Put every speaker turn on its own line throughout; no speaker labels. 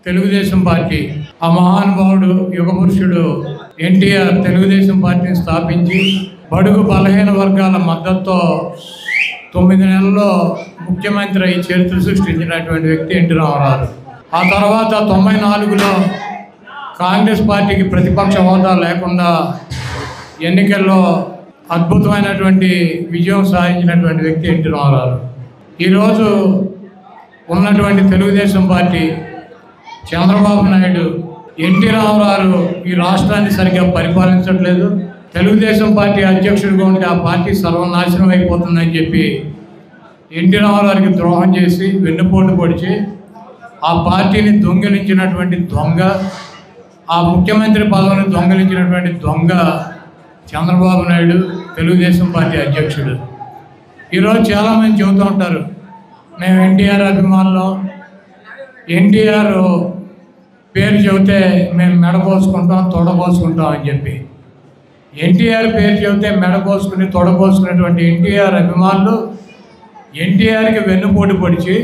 Telugu Desam party ఆ మహానుభావుడు యుగ పురుషుడు ఎన్టీఆర్ తెలుగుదేశం పార్టీని స్థాపించి బడుగు బలహీన వర్గాల మద్దతుతో తొమ్మిది నెలల్లో ముఖ్యమంత్రి అయి చరిత్ర సృష్టించినటువంటి వ్యక్తి ఎన్టీ రామారావు ఆ తర్వాత తొంభై నాలుగులో కాంగ్రెస్ పార్టీకి ప్రతిపక్ష హోదా లేకుండా ఎన్నికల్లో అద్భుతమైనటువంటి విజయం సాధించినటువంటి వ్యక్తి ఎన్టీ రామారావు ఈరోజు ఉన్నటువంటి తెలుగుదేశం పార్టీ చంద్రబాబు నాయుడు ఎన్టీ రామారావు ఈ రాష్ట్రాన్ని సరిగ్గా పరిపాలించట్లేదు తెలుగుదేశం పార్టీ అధ్యక్షుడిగా ఉంటే ఆ పార్టీ సర్వనాశనం అయిపోతుందని చెప్పి ఎన్టీ రామారావుకి ద్రోహం చేసి వెన్నుపోటు పొడిచి ఆ పార్టీని దొంగిలించినటువంటి దొంగ ఆ ముఖ్యమంత్రి పదవిని దొంగిలించినటువంటి దొంగ చంద్రబాబు నాయుడు తెలుగుదేశం పార్టీ అధ్యక్షుడు ఈరోజు చాలామంది చెబుతూ ఉంటారు మేము ఎన్టీఆర్ అభిమానులు ఎన్టీఆర్ పేరు చెబితే మేము మెడపోసుకుంటాం తొడపోసుకుంటాం అని చెప్పి ఎన్టీఆర్ పేరు చెబితే మెడపోసుకుని తొడపోసుకున్నటువంటి ఎన్టీఆర్ అభిమానులు ఎన్టీఆర్కి వెన్నుపోటు పొడిచి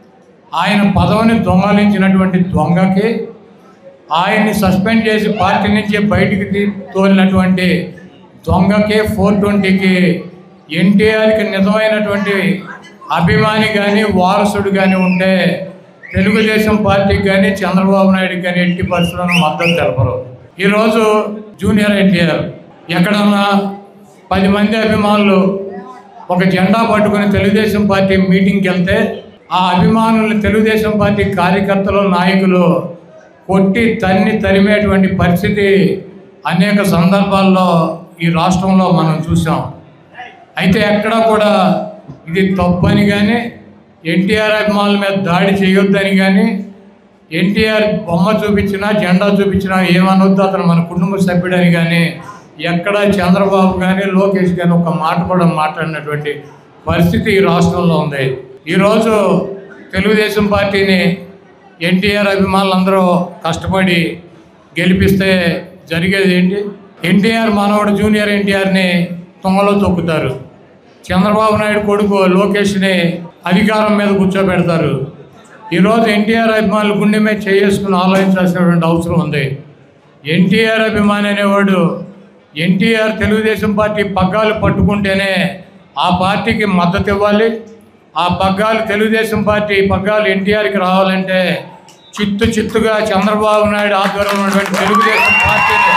ఆయన పదవిని దొంగలించినటువంటి దొంగకి ఆయన్ని సస్పెండ్ చేసి పార్టీ నుంచి బయటికి తీ- తోలినటువంటి దొంగకి ఫోర్ ట్వంటీకి ఎన్టీఆర్కి నిజమైనటువంటి అభిమాని కానీ వారసుడు కానీ ఉంటే తెలుగుదేశం పార్టీకి కానీ చంద్రబాబు నాయుడుకి కానీ ఎట్టి పరిస్థితులను మద్దతు తెలపరు ఈరోజు జూనియర్ ఎన్టీఆర్ ఎక్కడన్నా పది మంది అభిమానులు ఒక జెండా పట్టుకుని తెలుగుదేశం పార్టీ మీటింగ్కి వెళ్తే ఆ అభిమానులు తెలుగుదేశం పార్టీ కార్యకర్తలు నాయకులు కొట్టి తన్ని తరిమేటువంటి పరిస్థితి అనేక సందర్భాల్లో ఈ రాష్ట్రంలో మనం చూసాం అయితే ఎక్కడ కూడా ఇది తప్పని కానీ ఎన్టీఆర్ అభిమానుల మీద దాడి చేయొద్దని కానీ ఎన్టీఆర్ బొమ్మ చూపించినా జెండా చూపించినా ఏమనొద్దు అతను మన కుటుంబ సభ్యుడని కానీ ఎక్కడ చంద్రబాబు కానీ లోకేష్ కానీ ఒక మాట కూడా మాట్లాడినటువంటి పరిస్థితి ఈ రాష్ట్రంలో ఉంది ఈరోజు తెలుగుదేశం పార్టీని ఎన్టీఆర్ అభిమానులందరూ కష్టపడి గెలిపిస్తే జరిగేది ఏంటి ఎన్టీఆర్ మనవడు జూనియర్ ఎన్టీఆర్ని తొంగలో తొక్కుతారు చంద్రబాబు నాయుడు కొడుకు లోకేష్ని అధికారం మీద కూర్చోబెడతారు ఈరోజు ఎన్టీఆర్ అభిమానులు గుండె మీద చేసుకుని ఆలోచించాల్సినటువంటి అవసరం ఉంది ఎన్టీఆర్ అభిమాని అనేవాడు ఎన్టీఆర్ తెలుగుదేశం పార్టీ పగ్గాలు పట్టుకుంటేనే ఆ పార్టీకి మద్దతు ఇవ్వాలి ఆ పగ్గాలు తెలుగుదేశం పార్టీ పగ్గాలు ఎన్టీఆర్కి రావాలంటే చిత్తు చిత్తుగా చంద్రబాబు నాయుడు ఆధ్వర్యంలో ఉన్నటువంటి తెలుగుదేశం పార్టీని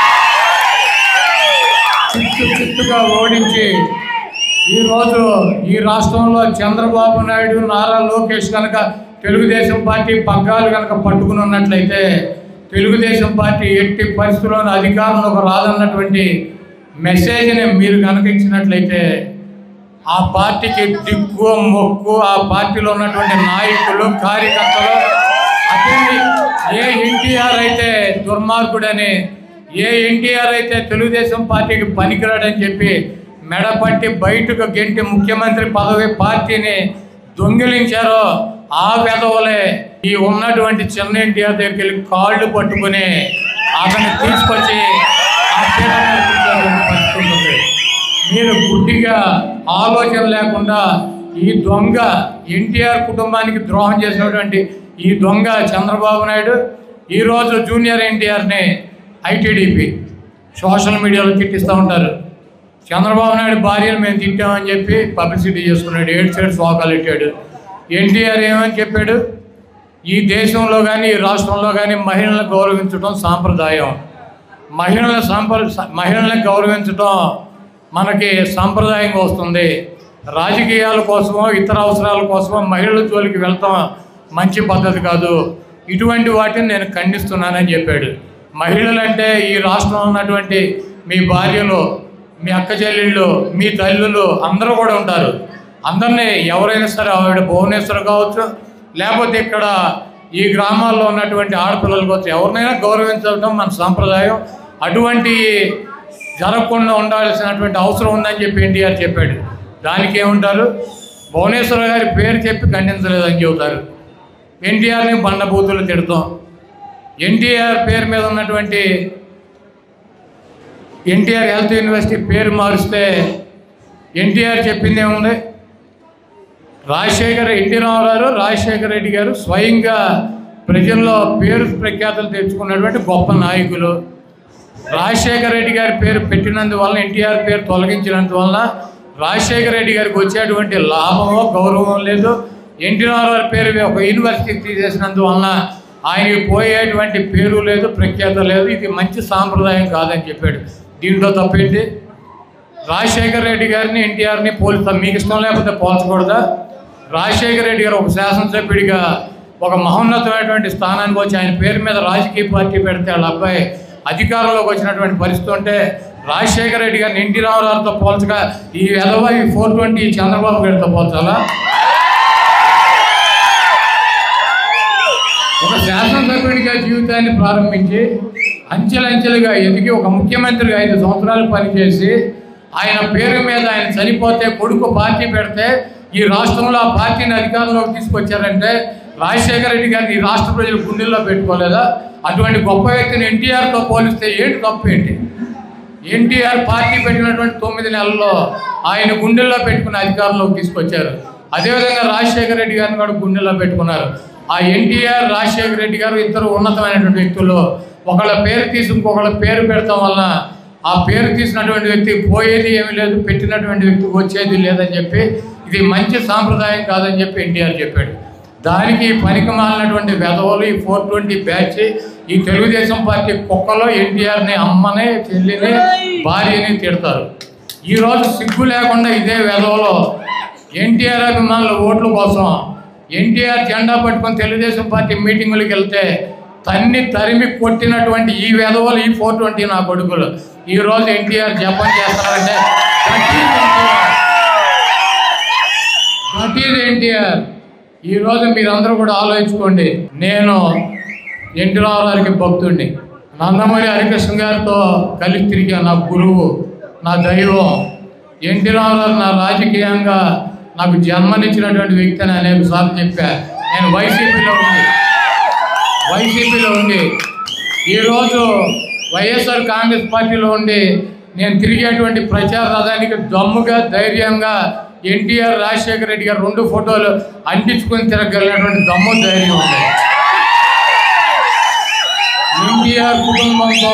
చిత్తు చిత్తుగా ఓడించి ఈరోజు ఈ రాష్ట్రంలో చంద్రబాబు నాయుడు నారా లోకేష్ కనుక తెలుగుదేశం పార్టీ పగ్గాలు కనుక పట్టుకుని ఉన్నట్లయితే తెలుగుదేశం పార్టీ ఎట్టి పరిస్థితుల్లోనూ అధికారంలోకి రాదన్నటువంటి మెసేజ్ని మీరు కనుక ఇచ్చినట్లయితే ఆ పార్టీకి దిక్కు మొక్కు ఆ పార్టీలో ఉన్నటువంటి నాయకులు కార్యకర్తలు అదే ఏ ఎన్టీఆర్ అయితే దుర్మార్గుడని ఏ ఎన్టీఆర్ అయితే తెలుగుదేశం పార్టీకి పనికిరాడని చెప్పి మెడపట్టి బయటకు గెంటి ముఖ్యమంత్రి పదవి పార్టీని దొంగిలించారో ఆ వెధవలే ఈ ఉన్నటువంటి చిన్న ఎన్టీఆర్ దగ్గరికి వెళ్ళి కాళ్ళు పట్టుకుని అతన్ని తీసుకొచ్చి ఆ పీఠం మీద కూర్చోబెట్టే పరిస్థితి ఉంది. మీరు గుడ్డిగా ఆలోచన లేకుండా ఈ దొంగ ఎన్టీఆర్ కుటుంబానికి ద్రోహం చేసినటువంటి ఈ దొంగ చంద్రబాబు నాయుడు ఈరోజు జూనియర్ ఎన్టీఆర్ని ఐటీడీపీ సోషల్ మీడియాలో తిట్టిస్తూ ఉంటారు చంద్రబాబు నాయుడు భార్యను మేము తిట్టామని చెప్పి పబ్లిసిటీ చేసుకున్నాడు ఏడు సైడ్ శోకాలు పెట్టాడు ఎన్టీఆర్ ఏమని చెప్పాడు ఈ దేశంలో కానీ ఈ రాష్ట్రంలో కానీ మహిళలను గౌరవించడం సాంప్రదాయం మహిళల సాంప్ర మహిళలను గౌరవించడం మనకి సాంప్రదాయంగా వస్తుంది రాజకీయాల కోసమో ఇతర అవసరాల కోసమో మహిళల జోలికి వెళ్తాం మంచి పద్ధతి కాదు ఇటువంటి వాటిని నేను ఖండిస్తున్నానని చెప్పాడు మహిళలంటే ఈ రాష్ట్రంలో ఉన్నటువంటి మీ భార్యలు మీ అక్క చెల్లెళ్ళు మీ తల్లులు అందరూ కూడా ఉంటారు అందరినీ ఎవరైనా సరే ఆవిడ భువనేశ్వర్ కావచ్చు లేకపోతే ఇక్కడ ఈ గ్రామాల్లో ఉన్నటువంటి ఆడపిల్లలు కావచ్చు ఎవరినైనా గౌరవించడం మన సాంప్రదాయం అటువంటి జరగకుండా ఉండాల్సినటువంటి అవసరం ఉందని చెప్పి ఎన్టీఆర్ చెప్పాడు దానికి ఏముంటారు భువనేశ్వర గారి పేరు చెప్పి ఖండించలేదని చెబుతారు ఎన్టీఆర్ని బండబూతులు తిడతాం ఎన్టీఆర్ పేరు మీద ఉన్నటువంటి ఎన్టీఆర్ హెల్త్ యూనివర్సిటీ పేరు మారుస్తే ఎన్టీఆర్ చెప్పింది ఏముంది రాజశేఖర్ ఎన్టీ రామారావు రాజశేఖర రెడ్డి గారు స్వయంగా ప్రజల్లో పేరు ప్రఖ్యాతులు తెచ్చుకున్నటువంటి గొప్ప నాయకులు రాజశేఖర రెడ్డి గారి పేరు పెట్టినందువల్ల ఎన్టీఆర్ పేరు తొలగించినందువల్ల రాజశేఖర రెడ్డి గారికి వచ్చేటువంటి లాభమో గౌరవం లేదు ఎన్టీఆర్ గారి పేరు ఒక యూనివర్సిటీ తీసేసినందువలన ఆయనకి పోయేటువంటి పేరు లేదు ప్రఖ్యాత లేదు ఇది మంచి సాంప్రదాయం కాదని చెప్పాడు దీంట్లో తప్పేంటి రాజశేఖర రెడ్డి గారిని ఎన్టీఆర్ని పోలుస్తాం మీకు ఇష్టం లేకపోతే పోల్చకూడదా రాజశేఖర రెడ్డి గారు ఒక శాసనసభ్యుడిగా ఒక మహోన్నతమైనటువంటి స్థానానికి వచ్చి ఆయన పేరు మీద రాజకీయ పార్టీ పెడితే వాళ్ళ అబ్బాయి అధికారంలోకి వచ్చినటువంటి పరిస్థితి ఉంటే రాజశేఖర రెడ్డి గారిని ఎన్టీ రామారావుతో పోల్చగా ఈ ఎదవ ఈ ఫోర్ ట్వంటీ చంద్రబాబు గారితో పోల్చాలా ఒక శాసనసభ్యుడిగా జీవితాన్ని ప్రారంభించి అంచెలంచెలుగా ఎదిగి ఒక ముఖ్యమంత్రిగా ఐదు సంవత్సరాలు పనిచేసి ఆయన పేరు మీద ఆయన చనిపోతే కొడుకు పార్టీ పెడితే ఈ రాష్ట్రంలో ఆ పార్టీని అధికారంలోకి తీసుకొచ్చారంటే రాజశేఖర రెడ్డి గారిని ఈ రాష్ట్ర ప్రజలు గుండెల్లో పెట్టుకోలేదా అటువంటి గొప్ప వ్యక్తిని ఎన్టీఆర్తో పోలిస్తే ఏంటి తప్పు ఏంటి ఎన్టీఆర్ పార్టీ పెట్టినటువంటి తొమ్మిది నెలల్లో ఆయన గుండెల్లో పెట్టుకుని అధికారంలోకి తీసుకొచ్చారు అదేవిధంగా రాజశేఖర రెడ్డి గారిని కూడా గుండెల్లో పెట్టుకున్నారు ఆ ఎన్టీఆర్ రాజశేఖర రెడ్డి గారు ఇద్దరు ఉన్నతమైనటువంటి వ్యక్తులు ఒకళ్ళ పేరు తీసి ఇంకొకళ్ళ పేరు పెడతాం వలన ఆ పేరు తీసినటువంటి వ్యక్తి పోయేది ఏమీ లేదు పెట్టినటువంటి వ్యక్తికి వచ్చేది లేదని చెప్పి ఇది మంచి సాంప్రదాయం కాదని చెప్పి ఎన్టీఆర్ చెప్పాడు దానికి పనికి మాలినటువంటి వెధవలు ఈ ఫోర్ ట్వంటీ బ్యాచ్ ఈ తెలుగుదేశం పార్టీ కుక్కలో ఎన్టీఆర్ని అమ్మని చెల్లిని భార్యని తిడతారు ఈరోజు సిగ్గు లేకుండా ఇదే వెధవలో ఎన్టీఆర్ అభిమానుల ఓట్ల కోసం ఎన్టీఆర్ జెండా పట్టుకొని తెలుగుదేశం పార్టీ మీటింగులకు వెళ్తే తన్ని తరిమి కొట్టినటువంటి ఈ వెధవలు ఈ ఫోర్ ట్వంటీ నా కొడుకులు ఈరోజు ఎన్టీఆర్ జపం చేస్తున్నారంటే that is NTR. That is NTR ఈరోజు మీరందరూ కూడా ఆలోచించుకోండి నేను ఎన్టీ రావు గారికి భక్తుడిని నందమూరి హరికృష్ణ గారితో కలిసి తిరిగా నా గురువు నా దైవం ఎన్టీ రామారావు నా రాజకీయంగా నాకు జన్మనిచ్చినటువంటి వ్యక్తి అని అనేక సార్లు చెప్పా నేను వైసీపీలో ఉంది వైసీపీలో ఉండి ఈరోజు వైఎస్ఆర్ కాంగ్రెస్ పార్టీలో ఉండి నేను తిరిగేటువంటి ప్రచార రథానికి దమ్ముగా ధైర్యంగా ఎన్టీఆర్ రాజశేఖర రెడ్డి గారు రెండు ఫోటోలు అంటించుకొని తిరగలిగినటువంటి దమ్ము ధైర్యం ఉంది ఎన్టీఆర్ కుటుంబంతో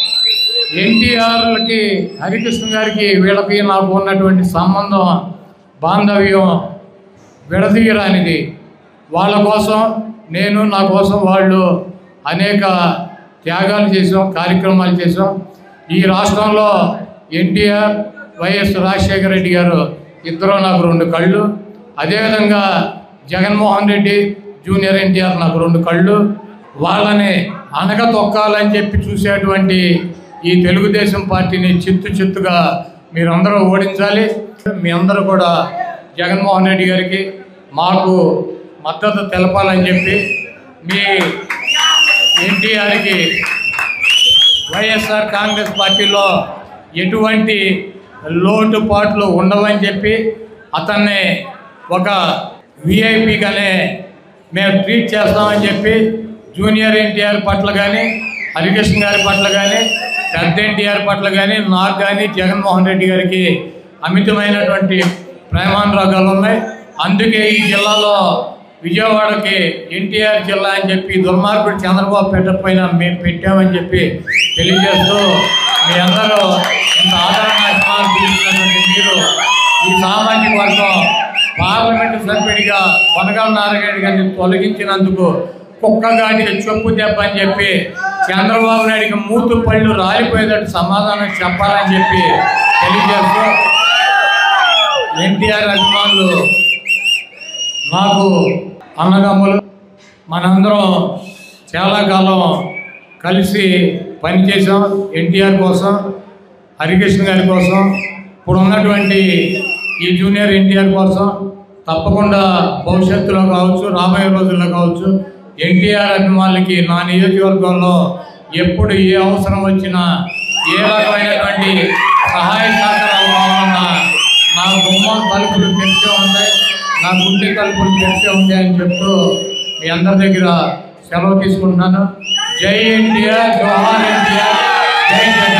ఎన్టీఆర్లకి హరికృష్ణ గారికి వీళ్ళకి నాకు ఉన్నటువంటి సంబంధం బాంధవ్యం విడదీయరానిది వాళ్ళ కోసం నేను నా కోసం వాళ్ళు అనేక త్యాగాలు చేసాం కార్యక్రమాలు చేసాం ఈ రాష్ట్రంలో ఎన్టీఆర్ వైఎస్ రాజశేఖర రెడ్డి గారు ఇద్దరు నాకు రెండు కళ్ళు అదేవిధంగా జగన్మోహన్ రెడ్డి జూనియర్ ఎన్టీఆర్ నాకు రెండు కళ్ళు వాళ్ళని అనగ తొక్కాలని చెప్పి చూసేటువంటి ఈ తెలుగుదేశం పార్టీని చిత్తు చిత్తుగా మీరందరూ ఓడించాలి మీ అందరూ కూడా జగన్మోహన్ రెడ్డి గారికి మాకు మద్దతు తెలపాలని చెప్పి మీ ఎన్టీఆర్కి వైఎస్ఆర్ కాంగ్రెస్ పార్టీలో ఎటువంటి లోటుపాట్లు ఉండవని చెప్పి అతన్ని ఒక విఐపిగానే మేము ట్రీట్ చేస్తామని చెప్పి జూనియర్ ఎన్టీఆర్ పట్ల కానీ హరికృష్ణ గారి పట్ల కానీ పెద్ద ఎన్టీఆర్ పట్ల కానీ నాకు కానీ జగన్మోహన్ రెడ్డి గారికి అమితమైనటువంటి ప్రేమానురాగాలు ఉన్నాయి అందుకే ఈ జిల్లాలో విజయవాడకి ఎన్టీఆర్ జిల్లా అని చెప్పి దుర్మార్గుడు చంద్రబాబు పెట్టకపోయినా మేము పెట్టామని చెప్పి తెలియజేస్తూ మీ అందరూ ఇంత ఆదరణ అభిమానం చూపిస్తున్నటువంటి మీరు ఈ సామాజిక వర్గం పార్లమెంటు సభ్యుడిగా కొనగల నారాయణ గారిని తొలగించినందుకు కుక్కగాడికి చెప్పు దెబ్బ అని చెప్పి చంద్రబాబు నాయుడికి మూతు పళ్ళు రాలిపోయేటట్టు సమాధానం చెప్పాలని చెప్పి తెలియజేస్తూ ఎన్టీఆర్ అభిమానులు నాకు అన్నదమ్ములు మనందరం చాలా కాలం కలిసి పనిచేసాం ఎన్టీఆర్ కోసం హరికృష్ణ గారి కోసం ఇప్పుడు ఉన్నటువంటి ఈ జూనియర్ ఎన్టీఆర్ కోసం తప్పకుండా భవిష్యత్తులో కావచ్చు రాబోయే రోజుల్లో కావచ్చు ఎన్టీఆర్ అభిమానులకి నా నియోజకవర్గంలో ఎప్పుడు ఏ అవసరం వచ్చినా ఏ రకమైనటువంటి సహాయ సహకారాలు కావాలన్నా నా గుమ్మం తలుపులు తెరిచే ఉంటాయి నా గుండె తలుపులు తెరిచే ఉంటాయి అని చెప్తూ మీ అందరి దగ్గర సెలవు తీసుకుంటున్నాను జై ఎన్టీఆర్ జవహర్ ఎన్టీఆర్ జై జగన్